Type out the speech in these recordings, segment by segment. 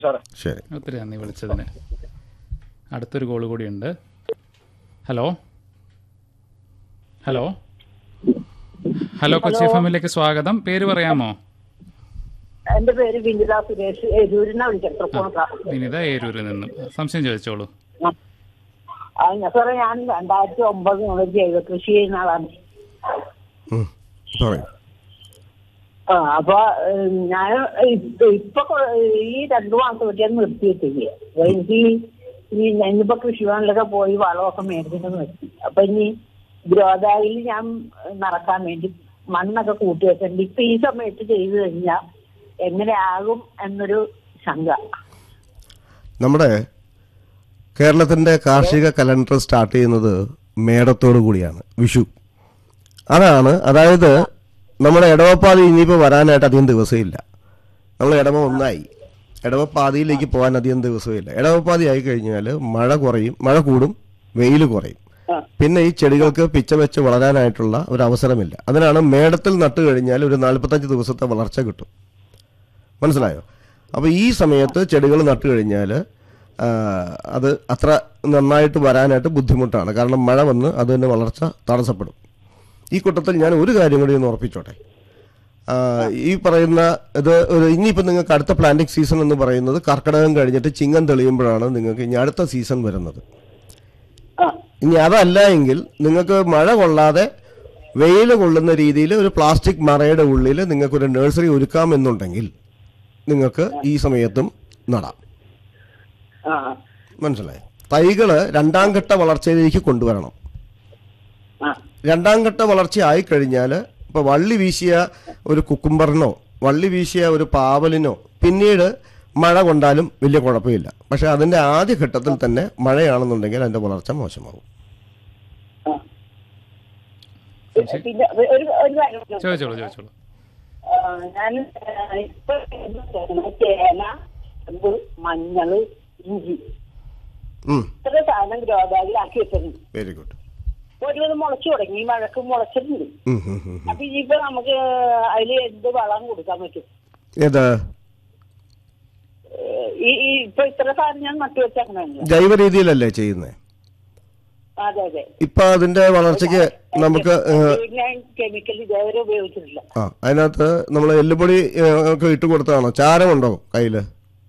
സാറേ ശരി ഒത്തിരി നന്ദി വിളിച്ചതിന് അടുത്തൊരു കോൾ കൂടിയുണ്ട് ഹലോ ഹലോ ഹലോ കൊച്ചി ഫാമിലേക്ക് സ്വാഗതം പേര് പറയാമോ എന്റെ പേര് വിനിത സുരേഷ് എരൂരിനാ വിളിച്ചത് തൃപ്പൂണിത്ത വിനിത ഏരൂരിൽ നിന്നും സംശയം ചോദിച്ചോളൂ ആ ഞാൻ സാറേ ഞാൻ രണ്ടായിരത്തി ഒമ്പത് മുതൽ ജൈവ കൃഷി ചെയ്യുന്ന ആളാണ് ഉം. പറയൂ ആ അപ്പൊ ഏഹ്, ഞാൻ ഇപ്പൊ ഇപ്പൊ കൊ- ഈ രണ്ടു മാസം പറ്റി അത് നിർത്തിയിട്ടില്ല അപ്പൊ എനിക്ക് ഈ ഞാനിപ്പോ കൃഷിഭവനിലൊക്കെ പോയി വളമൊക്കെ മേടിച്ചിട്ട് നിർത്തി അപ്പൊ ഇനി ഗ്രോദായിൽ ഞാൻ നടക്കാൻ വേണ്ടി മണ്ണൊക്കെ കൂട്ടി വെച്ചിട്ടുണ്ട് ഇപ്പൊ ഈ സമയത്ത് ചെയ്തു കഴിഞ്ഞാൽ എങ്ങനെയാകും എന്നൊരു ശങ്ക നമ്മുടെ കേരളത്തിൻ്റെ കാർഷിക കലണ്ടർ സ്റ്റാർട്ട് ചെയ്യുന്നത് മേടത്തോടു കൂടിയാണ് വിഷു അതാണ് അതായത് നമ്മുടെ ഇടവപ്പാതി ഇനിയിപ്പോൾ വരാനായിട്ട് അധികം ദിവസമില്ല നമ്മൾ ഇടവ ഒന്നായി ഇടവപ്പാതിയിലേക്ക് പോകാൻ അധികം ദിവസമില്ല ഇടവപ്പാതി ആയി കഴിഞ്ഞാൽ മഴ കുറയും മഴ കൂടും വെയിൽ കുറയും പിന്നെ ഈ ചെടികൾക്ക് പിച്ച വെച്ച് വളരാനായിട്ടുള്ള ഒരു അവസരമില്ല അതിനാണ് മേടത്തിൽ നട്ടു കഴിഞ്ഞാൽ ഒരു നാൽപ്പത്തഞ്ച് ദിവസത്തെ വളർച്ച കിട്ടും മനസ്സിലായോ അപ്പോൾ ഈ സമയത്ത് ചെടികൾ നട്ടു കഴിഞ്ഞാൽ അത് അത്ര നന്നായിട്ട് വരാനായിട്ട് ബുദ്ധിമുട്ടാണ് കാരണം മഴ വന്ന് അതിന് വളർച്ച തടസ്സപ്പെടും ഈ കൂട്ടത്തിൽ ഞാൻ ഒരു കാര്യം കൂടി ഒന്ന് ഉറപ്പിച്ചോട്ടെ ആ, ഈ പറയുന്ന ഇത് ഒരു ഇനിയിപ്പോൾ നിങ്ങൾക്ക് അടുത്ത പ്ലാന്റിംഗ് സീസൺ എന്ന് പറയുന്നത് കർക്കിടകം കഴിഞ്ഞിട്ട് ചിങ്ങം തെളിയുമ്പോഴാണ് നിങ്ങൾക്ക് ഇനി അടുത്ത സീസൺ വരുന്നത് ആ ഇനി അതല്ല എങ്കിൽ നിങ്ങൾക്ക് മഴ കൊള്ളാതെ വെയിൽ കൊള്ളുന്ന രീതിയിൽ ഒരു പ്ലാസ്റ്റിക് മറയുടെ ഉള്ളിൽ നിങ്ങൾക്കൊരു നഴ്സറി ഒരുക്കാമെന്നുണ്ടെങ്കിൽ നിങ്ങൾക്ക് ഈ സമയത്തും നടാം ആ മനസ്സിലായി തൈകള് രണ്ടാം ഘട്ട വളർച്ചയിലേക്ക് കൊണ്ടുവരണം ആ രണ്ടാം ഘട്ട വളർച്ച ആയിക്കഴിഞ്ഞാൽ ഇപ്പോൾ വള്ളി വീശിയ ഒരു കുക്കുംബറിനോ വള്ളി വീശിയ ഒരു പാവലിനോ പിന്നീട് മഴ കൊണ്ടാലും വലിയ കുഴപ്പമില്ല പക്ഷെ അതിൻ്റെ ആദ്യ ഘട്ടത്തിൽ തന്നെ മഴയാണെന്നുണ്ടെങ്കിൽ അതിൻ്റെ വളർച്ച മോശമാകും ആ. പിന്നെ ഒരു ഒരു കാര്യം കൂടി. ചോദിച്ചോളൂ ചോദിച്ചോളൂ ആ, ഞാൻ ആ, ഇപ്പൊ ചേന കമ്പ് മഞ്ഞള് ഇഞ്ചി ഇത്ര സാധനം ഗ്രോബാഗിലാക്കി വെച്ചിട്ടുണ്ട് വെരി ഗുഡ് ഒരുവിധം മുളച്ചു തുടങ്ങി ഈ മഴക്ക് മുളച്ചിട്ടുണ്ട് അപ്പൊ ഇനിയിപ്പോ നമുക്ക് അതിൽ എന്ത് വളം കൊടുക്കാൻ പറ്റും ഏത് ഏഹ് ഈ ഈ ഇപ്പൊ ഇത്ര സാധനം ഞാൻ നട്ടു വെച്ചേക്കണല്ലോ ജൈവ രീതിയിലല്ലേ ചെയ്യുന്നത് അതെ അതെ ഇപ്പൊ അതിന്റെ വളർച്ചയ്ക്ക് നമുക്ക് ഏഹ്, ഞാൻ കെമിക്കൽ ഇതേവരെ ഉപയോഗിച്ചിട്ടില്ല ആ അതിനകത്ത് നമ്മൾ എല്ലുപൊടി ഏഹ്, ഒക്കെ ഇട്ട് കൊടുത്തതാണോ ചാരമുണ്ടോ കയ്യില്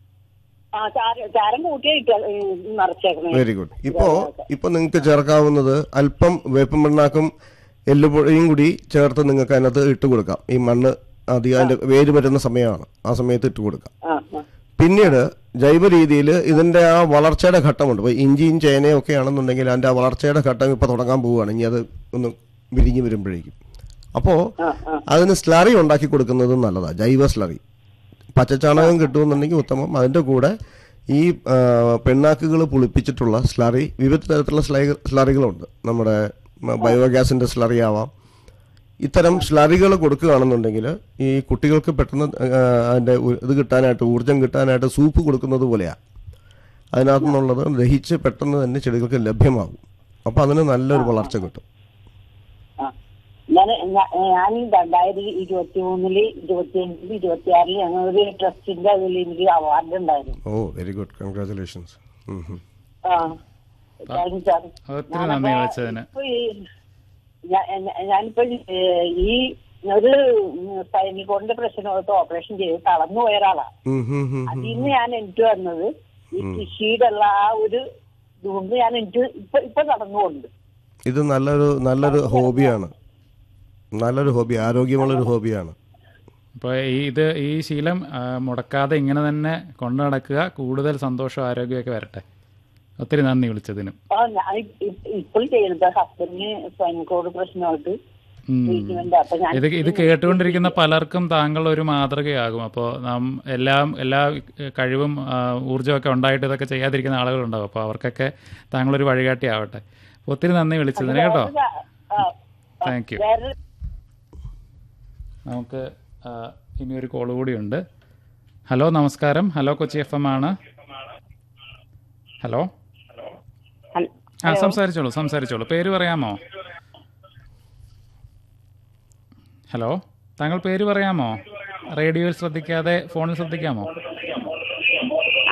ആ ചാരം ചാരം കൂട്ടിയാ ഇട്ട നിറച്ചേക്കണേ വെരി ഗുഡ് ഇപ്പോ ഇപ്പൊ നിങ്ങൾക്ക് ചേർക്കാവുന്നത് അല്പം വേപ്പും മണ്ണാക്കും എല്ലുപൊടിയും കൂടി ചേർത്ത് നിങ്ങൾക്ക് അതിനകത്ത് ഇട്ട് കൊടുക്കാം ഈ മണ്ണ് അധികം അതിന്റെ വേര് വരുന്ന സമയമാണ് ആ സമയത്ത് ഇട്ട് കൊടുക്കാം ആ ആ പിന്നീട് ജൈവ രീതിയിൽ ഇതിന്റെ ആ വളർച്ചയുടെ ഘട്ടമുണ്ട് ഇപ്പോൾ ഇഞ്ചിയും ചേനയും ഒക്കെ ആണെന്നുണ്ടെങ്കിൽ അതിന്റെ ആ വളർച്ചയുടെ ഘട്ടം ഇപ്പോൾ തുടങ്ങാൻ പോവുകയാണ് ഇനി അത് ഒന്ന് വിരിഞ്ഞ് വരുമ്പോഴേക്കും അപ്പോൾ അതിന് സ്ലറി ഉണ്ടാക്കി കൊടുക്കുന്നത് നല്ലതാണ് ജൈവ സ്ലറി പച്ചച്ചാണകം കിട്ടുമെന്നുണ്ടെങ്കിൽ ഉത്തമം അതിൻ്റെ കൂടെ ഈ ആ, പിണ്ണാക്കുകൾ പുളിപ്പിച്ചിട്ടുള്ള സ്ലറി വിവിധ തരത്തിലുള്ള സ്ലൈ സ്ലറികളുണ്ട് നമ്മുടെ ബയോഗ്യാസിൻ്റെ സ്ലറി ആവാം ഇത്തരം സ്ലറികൾ കൊടുക്കുകയാണെന്നുണ്ടെങ്കിൽ ഈ കുട്ടികൾക്ക് പെട്ടെന്ന് ആ, അതിൻ്റെ ഉ- ഇത് കിട്ടാനായിട്ട് ഊർജം കിട്ടാനായിട്ട് സൂപ്പ് കൊടുക്കുന്നത് പോലെയാണ് അതിനകത്തു നിന്നുള്ളത് ദഹിച്ച് പെട്ടെന്ന് തന്നെ ചെടികൾക്ക് ലഭ്യമാകും അപ്പോൾ അതിന് നല്ലൊരു വളർച്ച കിട്ടും ആ. ഞാൻ ഞാൻ രണ്ടായിരത്തി ഇരുപത്തി മൂന്നില് ഇരുപത്തി അഞ്ചില് ഇരുപത്തി ആറില് ഞങ്ങളൊരു ട്രസ്റ്റിന്റെ അതിൽ എനിക്ക് അവാർഡ് ഉണ്ടായിരുന്നു ഓ വെരി ഗുഡ് കൺഗ്രാചുലേഷൻസ് ആ താങ്ക് യു സാർ ഒത്തിരി നന്ദി വിളിച്ചതിന് ഇപ്പൊ ഈ ഞാ- ഞാ- ഞാനിപ്പോ ഈ ഈ ഒരു സൈനികോണിന്റെ പ്രശ്നമായിട്ട് ഓപ്പറേഷൻ ചെയ്ത് തളർന്നു പോയ ഒരാളാ അതിൽ നിന്ന് ഞാൻ എനിക്ക് വന്നത് ഈ കൃഷിയുടെ ഉള്ള ആ ഒരു ഇതുകൊണ്ട് ഞാൻ എനിക്ക് ഇപ്പൊ ഇപ്പൊ നടന്നുകൊണ്ട് ഇത് നല്ലൊരു നല്ലൊരു ഹോബിയാണ് നല്ലൊരു ഹോബി ആരോഗ്യമുള്ളൊരു ഹോബിയാണ് അപ്പോൾ ഈ ഇത് ഈ ശീലം ആ, മുടക്കാതെ ഇങ്ങനെ തന്നെ കൊണ്ടു നടക്കുക കൂടുതൽ സന്തോഷവും ആരോഗ്യമൊക്കെ വരട്ടെ ഒത്തിരി നന്ദി വിളിച്ചതിനും ആ ഞാൻ ഇപ്പോൾ ചെയ്യുന്നത് ഹസ്ബൻഡിന് സൈനികോട് പ്രശ്നമായിട്ട് ഉം. ട്രീറ്റ്മെന്റ് അപ്പൊ ഞാൻ ഇത് ഇത് കേട്ടുകൊണ്ടിരിക്കുന്ന പലർക്കും താങ്കൾ ഒരു മാതൃകയാകും അപ്പോൾ നാം എല്ലാം എല്ലാ കഴിവും ആ, ഊർജ്ജമൊക്കെ ഉണ്ടായിട്ട് ഇതൊക്കെ ചെയ്യാതിരിക്കുന്ന ആളുകളുണ്ടാവും അപ്പോൾ അവർക്കൊക്കെ താങ്കളൊരു വഴികാട്ടി ആവട്ടെ ഒത്തിരി നന്ദി വിളിച്ചതിന് കേട്ടോ ആ, താങ്ക് യു വേറെ നമുക്ക് ആ, ഇനി ഒരു കോൾ കൂടിയുണ്ട് ഹലോ നമസ്കാരം ഹലോ കൊച്ചി എഫ് എം ആണ് ഹലോ ഹൽ- ആ സംസാരിച്ചോളൂ സംസാരിച്ചോളൂ പേര് പറയാമോ ഹലോ താങ്കൾ പേര് പറയാമോ റേഡിയോയിൽ ശ്രദ്ധിക്കാതെ ഫോണിൽ ശ്രദ്ധിക്കാമോ